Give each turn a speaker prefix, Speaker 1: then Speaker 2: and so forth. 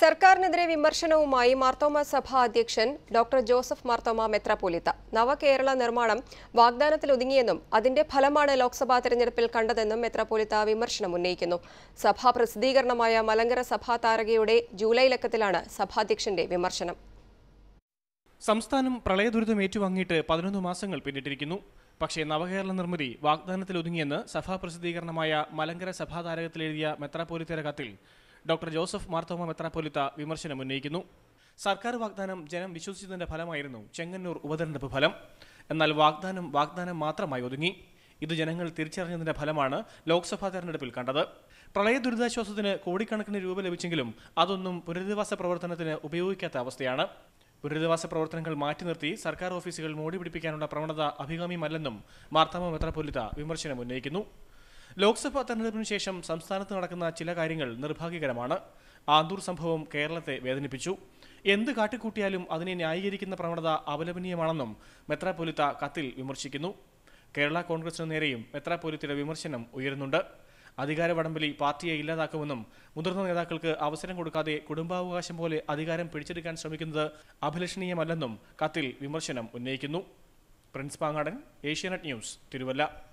Speaker 1: സർക്കാരിനെതിരെ വിമർശനവുമായി മാർത്തോമ സഭ അധ്യക്ഷൻ ഡോക്ടർ ജോസഫ് മാർത്തോമ മെത്രാപ്പോലിത്ത നവകേരള നിർമ്മാണം വാഗ്ദാനത്തിൽ ഒതുങ്ങിയെന്നും അതിന്റെ ഫലമാണ് ലോക്സഭാ തെരഞ്ഞെടുപ്പിൽ കണ്ടതെന്നും മെത്രാപ്പോലിത്ത വിമർശനം ഉന്നയിക്കുന്നു സഭാ പ്രസിദ്ധീകരണമായ മലങ്കര സഭാ താരകയുടെ ജൂലൈ ലക്കത്തിലാണ് സഭാധ്യക്ഷന്റെ വിമർശനം
Speaker 2: സംസ്ഥാനം പ്രളയദുരിതം ഏറ്റുവാങ്ങിയിട്ട് പതിനൊന്ന് മാസങ്ങൾ പിന്നിട്ടിരിക്കുന്നു പക്ഷേ നവകേരള നിർമ്മിതി വാഗ്ദാനത്തിൽ ഒതുങ്ങിയെന്ന് സഭാ പ്രസിദ്ധീകരണമായ മലങ്കര സഭാതാരകത്തിൽ എഴുതിയ മെത്രാപ്പോലിത്തയുടെ കത്തിൽ ഡോക്ടർ ജോസഫ് മാർത്തോമ മെത്രാപ്പോലിത്ത വിമർശനം ഉന്നയിക്കുന്നു സർക്കാർ വാഗ്ദാനം ജനം വിശ്വസിച്ചതിന്റെ ഫലമായിരുന്നു ചെങ്ങന്നൂർ ഉപതെരഞ്ഞെടുപ്പ് ഫലം എന്നാൽ വാഗ്ദാനം വാഗ്ദാനം മാത്രമായി ഒതുങ്ങി ഇത് ജനങ്ങൾ തിരിച്ചറിഞ്ഞതിന്റെ ഫലമാണ് ലോക്സഭാ തെരഞ്ഞെടുപ്പിൽ കണ്ടത് പ്രളയ ദുരിതാശ്വാസത്തിന് കോടിക്കണക്കിന് രൂപ ലഭിച്ചെങ്കിലും അതൊന്നും പുനരധിവാസ പ്രവർത്തനത്തിന് ഉപയോഗിക്കാത്ത അവസ്ഥയാണ് പുനരധിവാസ പ്രവർത്തനങ്ങൾ മാറ്റി നിർത്തി സർക്കാർ ഓഫീസുകൾ മോടി പിടിപ്പിക്കാനുള്ള പ്രവണത അഭികാമ്യമല്ലെന്നും മാർത്താമ മെത്രാപ്പൊലിത്ത വിമർശനം ഉന്നയിക്കുന്നു ലോക്സഭാ തെരഞ്ഞെടുപ്പിന് ശേഷം സംസ്ഥാനത്ത് നടക്കുന്ന ചില കാര്യങ്ങൾ നിർഭാഗ്യകരമാണ് ആന്തൂർ സംഭവം കേരളത്തെ വേദനിപ്പിച്ചു എന്ത് കാട്ടിക്കൂട്ടിയാലും അതിനെ ന്യായീകരിക്കുന്ന പ്രവണത അപലപനീയമാണെന്നും മെത്രാപ്പൊലിത്ത കത്തിൽ വിമർശിക്കുന്നു കേരള കോൺഗ്രസിന് നേരെയും മെത്രാപ്പൊലിത്തയുടെ വിമർശനം ഉയരുന്നുണ്ട് അധികാര വടംവലി പാർട്ടിയെ ഇല്ലാതാക്കുമെന്നും മുതിർന്ന നേതാക്കൾക്ക് അവസരം കൊടുക്കാതെ കുടുംബാവകാശം പോലെ അധികാരം പിടിച്ചെടുക്കാൻ ശ്രമിക്കുന്നത് അഭിലഷണീയമല്ലെന്നും കത്തിൽ വിമർശനം ഉന്നയിക്കുന്നു പ്രിൻസ് പാങ്ങാടൻ ഏഷ്യാനെറ്റ് ന്യൂസ് തിരുവല്ല